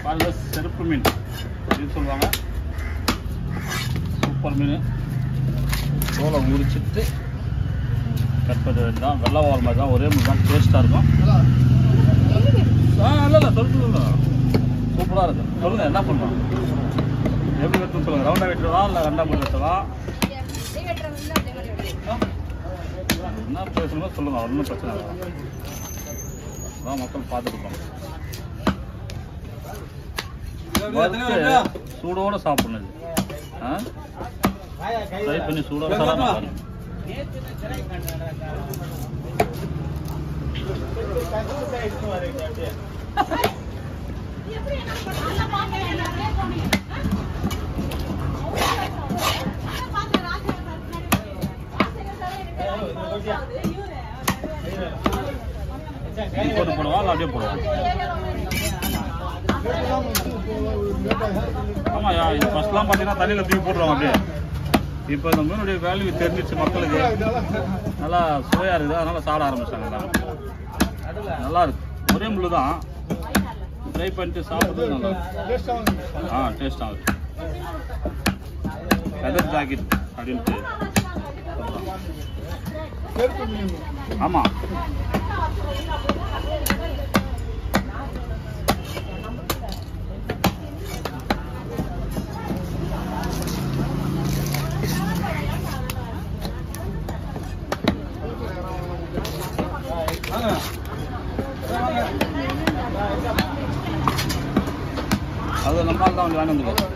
பாருங்க செருப்பு மீன் அப்படின்னு சொல்லுவாங்க சூப்பர் மீன் தோலை உரிச்சிட்டு கட் பண்ண வேண்டியதான் வெள்ளை வால் மாதிரி தான் ஒரே மீன் தான் டேஸ்ட்டாக இருக்கும் ஆ இல்லை இல்லை சொல்லுங்க சூப்பராக இருக்கு சொல்லுங்கள் என்ன பண்ணலாம் எப்படி வெட்டணும் சொல்லுங்கள் ரவுண்டாக வெட்டுவா இல்லை ரெண்டாக போட்டு வெட்டவா என்ன பேசணுமோ சொல்லுங்கள் ஒன்றும் பிரச்சனை இல்லை அதான் மக்கள் பார்த்துருப்பாங்க வறுத்து சூடோட சாப்பிடணும் இது ஆ ட்ரை பண்ணி சூடோட சாப்பிடணும் இது போட்டு போடுவா இல்லை அப்படியே போடுவா ஆமாயா இது ஃபர்ஸ்ட்லாம் பார்த்தீங்கன்னா தண்ணியில் தூக்கி போட்டுருவாங்க அப்படியே இப்போ இந்த மீனுடைய வேல்யூ தெரிஞ்சிச்சு மக்களுக்கு நல்லா சுவையாக இருக்குது அதனால சாப்பிட ஆரம்பிச்சாங்க எல்லாரும் நல்லா இருக்கு ஒரே முள்ளு தான் ட்ரை பண்ணிட்டு சாப்பிட்றது நல்லா இருக்கு. ஆ டேஸ்டாக இருக்கு ஃபெதர் ஜாக்கெட் அப்படின்ட்டு ஆமாம் அது நம்மளால தான் வந்து வாங்கி வந்துருக்கோம்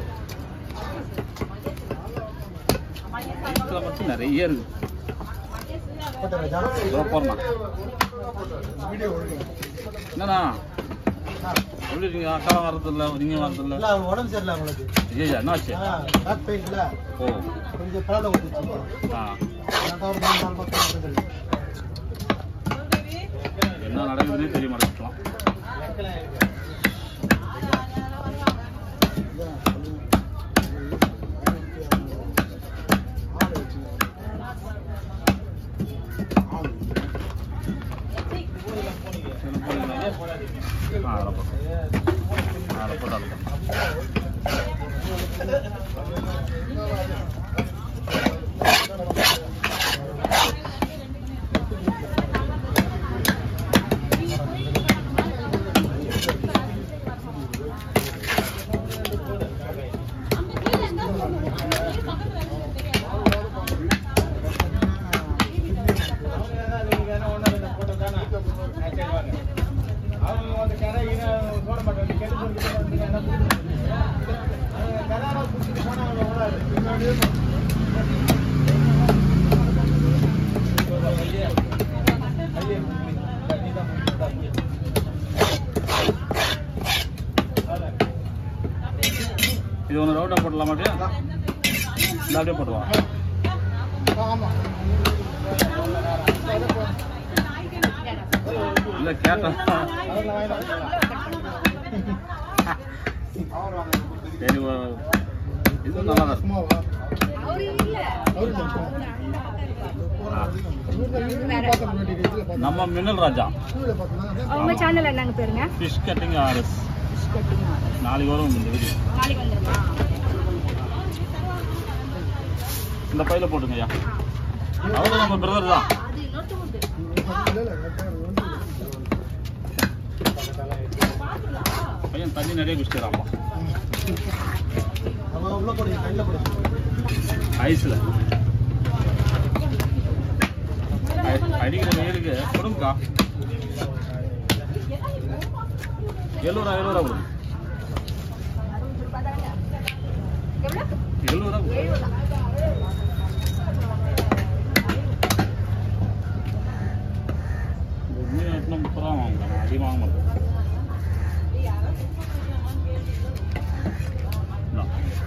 இதில் மட்டும் நிறைய இருக்கு இதோ போறேண்ணா என்னண்ணா எப்படி இருக்கீங்க அக்கா வரதில்ல நீங்க வரதில்ல இல்ல அவங்க உடம்பு சரியில்லை அவங்களுக்கு ஐயா என்னாச்சு பேக் பெயின்ல ஓ கொஞ்சம் ப்ராப்ளம் வந்துச்சு ஆ அதான் ஒரு மூணு நாலு பக்கம் நடந்தது. என்ன நடக்குதுன்னே தெரிய மாட்டேங்கலாம் ஆ அதில் போட்டு அதில் போட்டு அதில் போட்டு இது ஒன்று ரவுண்டாக போடலாமா அப்படியே இல்லை அப்படியே போட்டுவா இல்லை கேட்டேன் சரி ஓ- இது நல்லா தான் இருக்கும் நம்ம மின்னல் ராஜா அவங்க சேனல் என்னங்க பேருங்க ஃபிஷ் கட்டிங் ஆர்எஸ் நாளைக்கு வரும் இந்த வீடியோ நாளைக்கு வந்துருமா இந்த பையில போட்டுங்க ஐயா அவரு நம்ம பிரதர் தான் அது இன்னொருத்தவங்க பையன் தண்ணி நிறைய குடிச்சிடறாமா அவங்க உள்ள போடுங்க கையில் போடுங்க ஐஸில் அடிக்கிற வெயிலுக்கு கொடுங்கக்கா எழுபதா எழுபதா கொடுங்க எழுபதா மீன் எட்டுனா முப்பது ரூபா வாங்க அதிகமாக வாங்க மாட்டேன் இந்தா.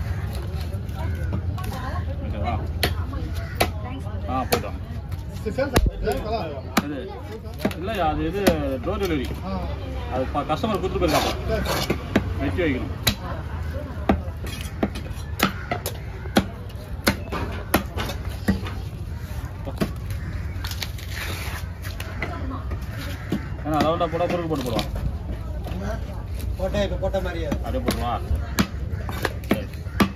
ஓகேவா ஆ போயிட்டு வாங்க இது இல்லையா அது இது டோர் டெலிவரி அது கஸ்டமர் கொடுத்துட்டு போயிருக்காப்பா வெட்டி வைக்கணும் ஏன்னா ரவுண்டாக போட பொருள் போட்டு போடுவான் போட்டேன் இப்போ போட்ட மாதிரியே அப்படியே போடுவா சரி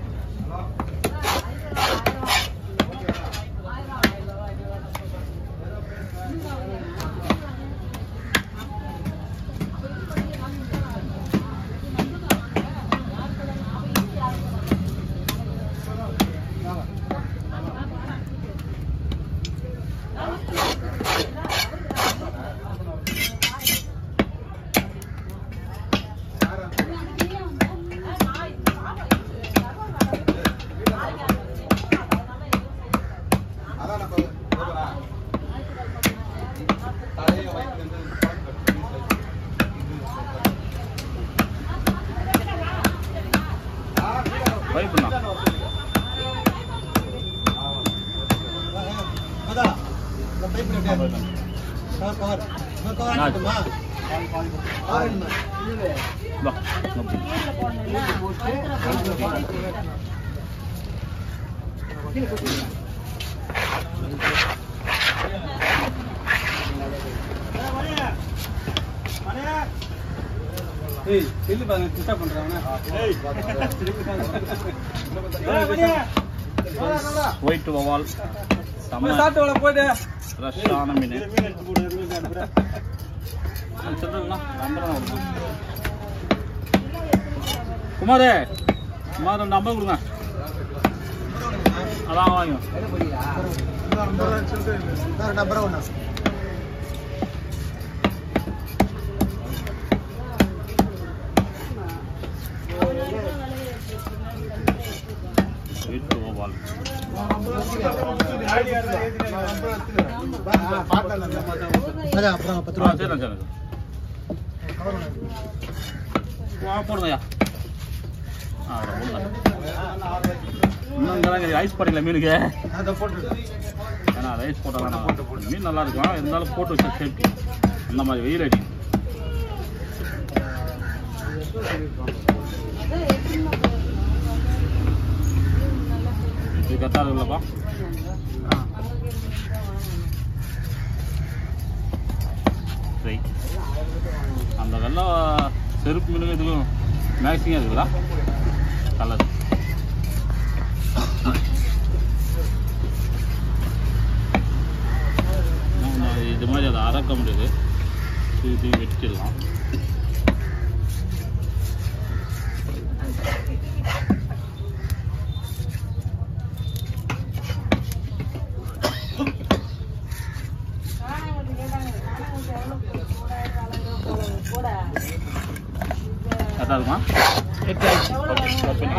ட்ரை பண்ணலாம் அதான் இந்த pipe cover cover cover cover ஆகட்டுமா கவர் வேணுமா? வா அப்படி. ஏய் செல்லு பாருங்க டிஸ்டர்ப் பண்றாங்க ஒயிட் வவால் செம்ம சாப்பிட்டு வர போயிட்டு ஃப்ரெஷ்ஷான மீன் சொல்லுங்கண்ணா நம்பர் கொடுங்க குமாரே குமார் ரெண்டு நம்பர் கொடுங்க அதான் வாங்க நம்பர் ஒண்ணு ஒயிட் வவால் அதான் அப்புறம் பத்து ஆ ரூபா சரிண்ணா சரிண்ணா ஆ போடுங்கய்யா ஆ அதை போடுங்க இன்னும் இங்கே தான் ஐஸ் படிக்கல மீனுக்கு அதை போட்டு ஏன்னா ரைஸ் போட்டாலும் மீன் நல்லா இருக்கும் இருந்தாலும் போட்டு வச்ச சேஃப்டி இந்த மாதிரி வெயில் அடி இது கரெக்டாக இருக்குல்லப்பா சரி அந்த வெள்ளை செருப்பு மீனுக்கு இதுக்கும் மேக்ஸிங்காக இருக்குதா கலர் இது மாதிரி அதை அறக்க முடியாது தூக்கி வெட்டிடலாம் கரெக்டாக இருக்குமா ஓகே